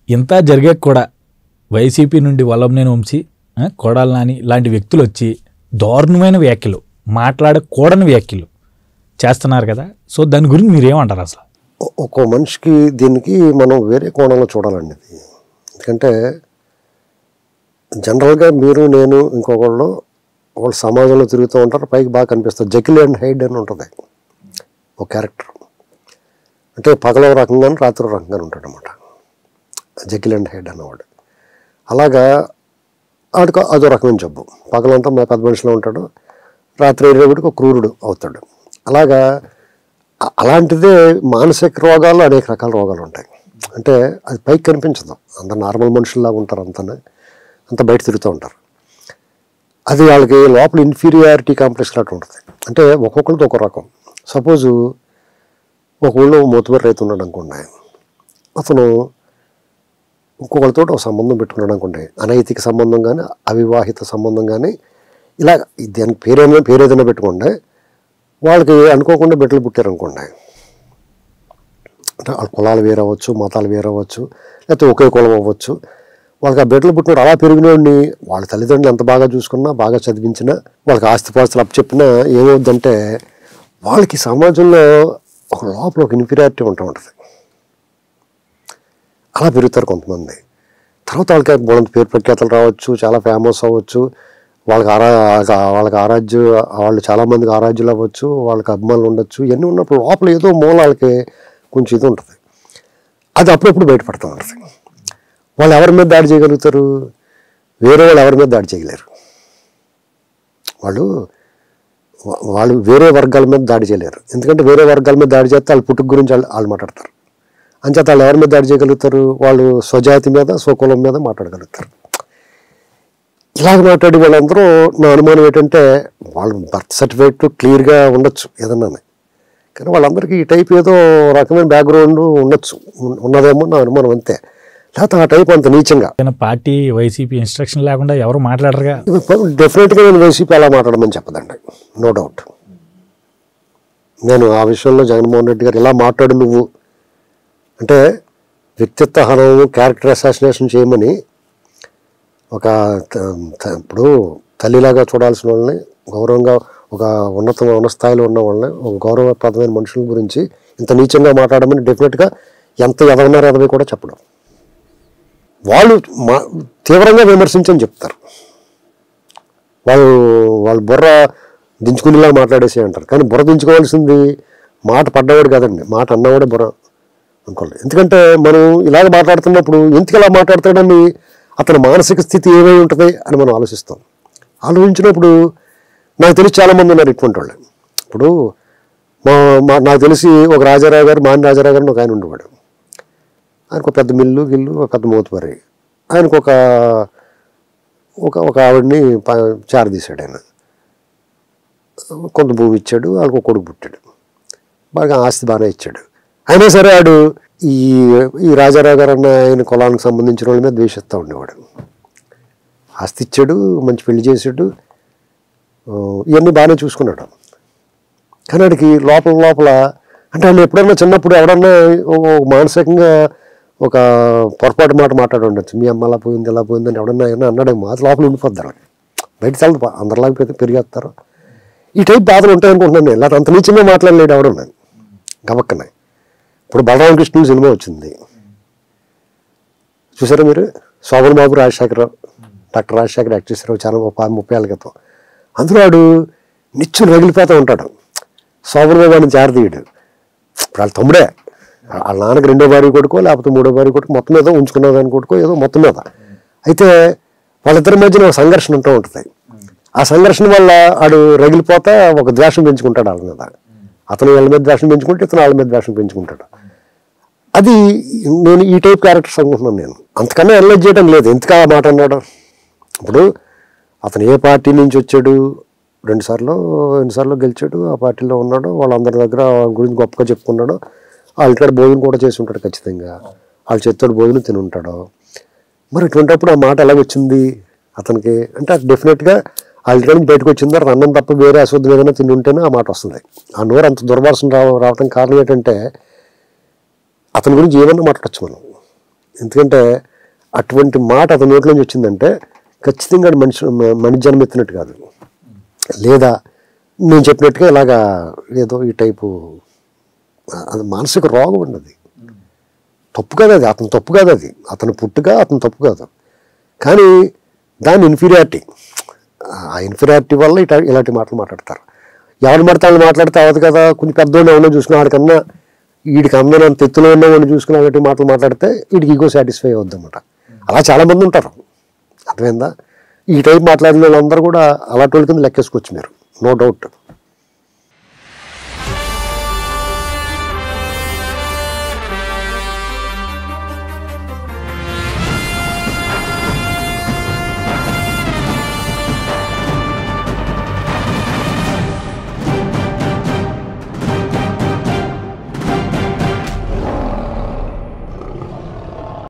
ఇంత జరిగాక కూడా వైసీపీ నుండి వల్లభనేని వంశీ ఆ, కొడాలి నాని లాంటి వ్యక్తులు వచ్చి దారుణమైన వ్యాఖ్యలు మాట్లాడకూడని వ్యాఖ్యలు చేస్తున్నారు కదా సో దాని గురించి మీరేమంటారు అసలు ఒ- ఒక్కో మనిషికి దీనికి మనం వేరే కోణంలో చూడాలండి ఇది ఎందుకంటే జనరల్గా మీరు నేను ఇంకొకళ్ళు వాళ్ళు సమాజంలో తిరుగుతూ ఉంటారు పైకి బాగా కనిపిస్తారు జకిల్ అండ్ హైడ్ అని ఉంటుంది ఒక క్యారెక్టర్ అంటే పగలో రకంగాను రాత్రి రకంగానే ఉంటాడు అనమాట జకిల్ అండ్ హైడ్ అన్నవాడు అలాగా ఆడికి అదో రకమైన జబ్బు పగలంతా మా పెద్ద మనిషిలో ఉంటాడు రాత్రి అయ్యేటప్పటికి ఒక క్రూరుడు అవుతాడు అలాగా అ- అలాంటిదే మానసిక రోగాలు అనేక రకాల రోగాలు ఉంటాయి అంటే అది పైకి కనిపించదు అంత నార్మల్ మనుషుల్లాగా ఉంటారు అంతనే అంత బయట తిరుగుతూ ఉంటారు అది వాళ్ళకి లోపల ఇన్ఫీరియారిటీ కాంప్లెక్స్ లాంటి ఉంటుంది అంటే ఒక్కొక్కరితో ఒక రకం సపోజు ఒక ఊళ్ళో మూతబరి రైతు ఉన్నాడు అనుకోండి అతను ఇంకొకరితో ఒక సంబంధం పెట్టుకున్నాడు అనుకోండి అనైతిక సంబంధం కానీ అవివాహిత సంబంధం కానీ ఇలా దానికి పేరేమైనా పేరు ఏదైనా పెట్టుకోండి వాళ్ళకి అనుకోకుండా బిడ్డలు పుట్టారు అనుకోండి అంటే వాళ్ళ కులాలు వేరే అవ్వచ్చు మతాలు వేరే అవ్వచ్చు లేకపోతే ఒకే కులం అవ్వచ్చు వాళ్ళకి ఆ బిడ్డలు పుట్టినప్పుడు అలా పెరిగినోడిని వాళ్ళ తల్లిదండ్రులు ఎంత బాగా చూసుకున్నా బాగా చదివించినా వాళ్ళకి ఆస్తిపాస్తులు అప్పచెప్పినా ఏమవుద్దంటే వాళ్ళకి సమాజంలో ఒక లోపల ఒక ఇన్ఫీరియారిటీ ఉంటూ ఉంటుంది అలా పెరుగుతారు కొంతమంది తర్వాత వాళ్ళకి వాళ్ళకి పేరు ప్రఖ్యాతలు రావచ్చు చాలా ఫేమస్ అవ్వచ్చు వాళ్ళకి ఆరా వాళ్ళకి ఆరాధ్య వాళ్ళు చాలామందికి ఆరాధ్యులు అవ్వచ్చు వాళ్ళకి అభిమానులు ఉండొచ్చు ఇవన్నీ ఉన్నప్పుడు లోపల ఏదో మూల వాళ్ళకి కొంచెం ఇది ఉంటుంది అది అప్పుడప్పుడు బయటపడుతూ ఉంటుంది వాళ్ళు ఎవరి మీద దాడి చేయగలుగుతారు వేరే వాళ్ళు ఎవరి మీద దాడి చేయలేరు వాళ్ళు వా- వాళ్ళు వేరే వర్గాల మీద దాడి చేయలేరు ఎందుకంటే వేరే వర్గాల మీద దాడి చేస్తే వాళ్ళ పుట్టుక గురించి వాళ్ళు వాళ్ళు మాట్లాడతారు అంచేత వాళ్ళు ఎవరి మీద దాడి చేయగలుగుతారు వాళ్ళు స్వజాతి మీద స్వకులం మీద మాట్లాడగలుగుతారు ఇలాగ మాట్లాడే వాళ్ళందరూ నా అనుమానం ఏంటంటే వాళ్ళ బర్త్ సర్టిఫికేట్ క్లియర్గా ఉండొచ్చు ఏదన్నా కానీ వాళ్ళందరికీ ఈ టైప్ ఏదో రకమైన బ్యాక్గ్రౌండ్ ఉండొచ్చు ఉన్- ఉన్నదేమో నా అనుమానం అంతే లేకపోతే ఆ టైప్ అంత నీచంగా ఏదైనా పార్టీ వైసీపీ ఇన్స్ట్రక్షన్ లేకుండా ఎవరు మాట్లాడరుగా డెఫినెట్గా నేను వైసీపీ అలా మాట్లాడమని చెప్పదండి నో డౌట్ నేను ఆ విషయంలో జగన్మోహన్ రెడ్డి గారు ఇలా మాట్లాడు నువ్వు అంటే వ్యక్తిత్వ హనము క్యారెక్టర్ అసాసినేషన్ చేయమని ఒక త- త- ఇప్పుడు తల్లిలాగా చూడాల్సిన వాళ్ళని గౌరవంగా ఒక ఉన్నత ఉన్న స్థాయిలో ఉన్న వాళ్ళని ఒక గౌరవప్రదమైన మనుషుల గురించి ఇంత నీచంగా మాట్లాడమని డెఫినెట్గా ఎంత ఎదవన్నారు ఎదవి కూడా చెప్పడం వాళ్ళు మా తీవ్రంగా విమర్శించని చెప్తారు వాళ్ళు వాళ్ళు బుర్ర దించుకునేలా మాట్లాడేసి అంటారు కానీ బుర్ర దించుకోవాల్సింది మాట పడ్డవాడు కాదండి మాట అన్నవాడే బుర్ర అనుకోవాలి ఎందుకంటే మనం ఇలాగ మాట్లాడుతున్నప్పుడు ఎందుకు ఇలా మాట్లాడతాడని అతని మానసిక స్థితి ఏమై ఉంటుంది అని మనం ఆలోచిస్తాం ఆలోచించినప్పుడు నాకు తెలిసి చాలామంది ఉన్నారు ఇటువంటి వాళ్ళు ఇప్పుడు మా మా నాకు తెలిసి ఒక రాజారావు గారు మాని రాజారావు గారు అని ఒక ఆయన ఉండేవాడు ఆయనకు ఒక పెద్ద మిల్లు గిల్లు ఒక పెద్ద మూతపరి ఆయనకు ఒక ఒక ఒక ఆవిడని ప- చారదీశాడు ఆయన కొంత భూమి ఇచ్చాడు వాళ్ళకి ఒక కొడుకు పుట్టాడు బాగా ఆస్తి బాగానే ఇచ్చాడు అయినా సరే ఆడు ఈ ఈ రాజారావు గారు అన్న ఆయన కులానికి సంబంధించిన వాళ్ళ మీద ద్వేషిస్తూ ఉండేవాడు ఆస్తి ఇచ్చాడు మంచి పెళ్లి చేసాడు ఆ, ఇవన్నీ బాగానే చూసుకున్నాడు కానీ వాడికి లోపల లోపల అంటే ఆయన ఎప్పుడన్నా చిన్నప్పుడు ఎవడన్నా ఓ- ఓ మానసికంగా ఒక పొరపాటు మాట మాట్లాడి ఉండొచ్చు మీ అమ్మ అలా పోయింది ఇలా పోయింది అని ఎవడన్నా ఏమన్నా అన్నాడేమో అది లోపల ఉండిపోద్ది బయట తెలదు అందరిలాగా పెరిగి పెరిగేస్తారు ఈ టైప్ బాధలు ఉంటాయనుకుంటున్నాను నేను లేకపోతే అంత నీచంగా మాట్లాడలేడు ఎవడన్నా గబక్కనే ఇప్పుడు బలరామకృష్ణ సినిమా వచ్చింది చూసారా మీరు శోభన్ బాబు రాజశేఖరరావు డాక్టర్ రాజశేఖర్ యాక్ట్ చేశారు చాలా ముప్పై ముప్పై ఏళ్ళ క్రితం అందులో వాడు నిత్యం రగిలిపోతూ ఉంటాడు శోభన్ బాబు అని జారదీయుడు ఇప్పుడు వాళ్ళ తమ్ముడే వాళ్ళ నాన్నకి రెండో భార్య కొడుకో లేకపోతే మూడో భార్య కొడుకు మొత్తం మీద ఉంచుకున్న దాని కొడుకో ఏదో మొత్తం మీద అయితే వాళ్ళిద్దరి మధ్యన ఒక సంఘర్షణ ఉంటూ ఉంటుంది ఆ సంఘర్షణ వల్ల ఆడు రగిలిపోతా ఒక ద్వేషం పెంచుకుంటాడు వాళ్ళ మీద అతను వాళ్ళ మీద ద్వేషం పెంచుకుంటే ఇతను వాళ్ళ మీద ద్వేషం పెంచుకుంటాడు అది నేను ఈ టైప్ క్యారెక్టర్స్ అనుకుంటున్నాను నేను అంతకన్నా అనలైజ్ చేయడం లేదు ఎందుకు ఆ మాట అన్నాడు ఇప్పుడు అతను ఏ పార్టీ నుంచి వచ్చాడు రెండుసార్లు రెండుసార్లు గెలిచాడు ఆ పార్టీలో ఉన్నాడు వాళ్ళందరి దగ్గర వాళ్ళ గురించి గొప్పగా చెప్పుకున్నాడు వాళ్ళ ఇంటికాడ భోజనం కూడా చేసి ఉంటాడు ఖచ్చితంగా వాళ్ళ చేతితో భోజనం తిని ఉంటాడు మరి ఇటువంటిప్పుడు ఆ మాట ఎలాగొచ్చింది అతనికి అంటే అది డెఫినెట్గా వాళ్ళ ఇంటి నుంచి బయటకు వచ్చిన తర్వాత అన్నం తప్ప వేరే అశుద్ధం ఏదైనా తిని ఉంటేనే ఆ మాట వస్తుంది ఆ నోరు అంత దుర్వాసన రావ రావడం కారణం ఏంటంటే అతని గురించి ఏమన్నా మాట్లాడచ్చు మనం ఎందుకంటే అటువంటి మాట అతని నోట్లోంచి వచ్చిందంటే ఖచ్చితంగా అది మనిషి మనిషి జన్మ ఎత్తినట్టు కాదు లేదా నేను చెప్పినట్టుగా ఇలాగా ఏదో ఈ టైపు అది మానసిక రోగం ఉన్నది తప్పు కాదు అది అతను తప్పు కాదు అది అతను పుట్టుక అతను తప్పు కాదు కానీ దాని ఇన్ఫీరియారిటీ ఆ ఇన్ఫీరియారిటీ వల్ల ఇట ఇలాంటి మాటలు మాట్లాడతారు ఎవరు పడితే వాళ్ళు మాట్లాడితే అవ్వదు కదా కొంచెం పెద్దోడు ఎవరినో చూసుకుని వాడికన్నా వీడికి అందనంత ఎత్తులో ఉన్న వాడిని చూసుకుని అలాంటి మాటలు మాట్లాడితే వీడికి ఈగో సాటిస్ఫై అవుద్ది అనమాట అలా చాలామంది ఉంటారు అర్థమైందా ఈ టైప్ మాట్లాడిన వాళ్ళందరూ కూడా అలాంటి వాళ్ళ కింద లెక్కేసుకోవచ్చు మీరు నో డౌట్